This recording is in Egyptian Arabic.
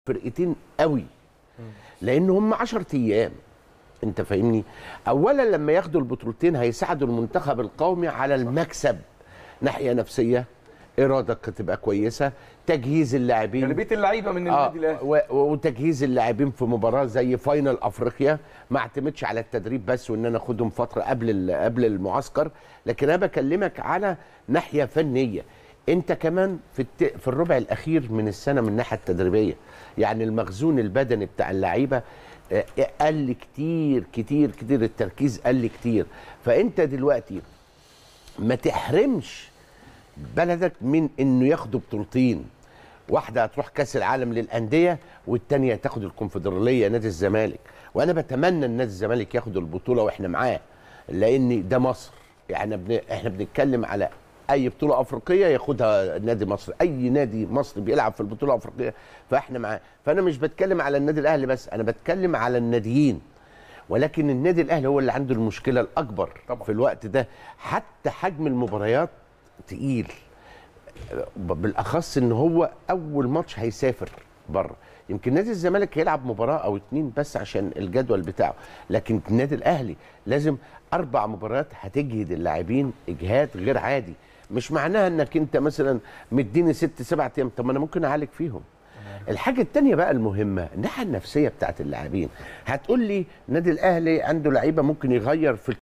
فرقتين قوي لان هم 10 ايام انت فاهمني اولا لما ياخدوا البطولتين هيساعدوا المنتخب القومي على المكسب ناحيه نفسيه اراده تبقى كويسه تجهيز اللاعبين غالبيه اللعيبه من آه النادي الاهلي و- و- وتجهيز اللاعبين في مباراه زي فاينل افريقيا ما اعتمدش على التدريب بس وان انا اخدهم فتره قبل ال- قبل المعسكر لكن انا بكلمك على ناحيه فنيه انت كمان في الت... في الربع الاخير من السنه من الناحيه التدريبيه يعني المخزون البدني بتاع اللعيبه آه، قل كتير كتير كتير التركيز قل كتير فانت دلوقتي ما تحرمش بلدك من انه ياخدوا بطولتين واحده هتروح كاس العالم للانديه والتانيه تاخد الكونفدراليه نادي الزمالك وانا بتمنى ان نادي الزمالك ياخد البطوله واحنا معاه لان ده مصر يعني بن... احنا بنتكلم على اي بطوله افريقيه ياخدها نادي مصر اي نادي مصري بيلعب في البطوله الافريقيه فاحنا معاه فانا مش بتكلم على النادي الاهلي بس انا بتكلم على الناديين ولكن النادي الاهلي هو اللي عنده المشكله الاكبر طبعا. في الوقت ده حتى حجم المباريات تقيل بالاخص ان هو اول ماتش هيسافر بره يمكن نادي الزمالك هيلعب مباراه او اتنين بس عشان الجدول بتاعه لكن النادي الاهلي لازم اربع مباريات هتجهد اللاعبين اجهاد غير عادي مش معناها انك انت مثلا مديني ست سبع ايام طب ما انا ممكن اعالج فيهم الحاجة التانية بقى المهمة الناحية النفسية بتاعت اللاعبين هتقول لي النادي الأهلي عنده لعيبة ممكن يغير في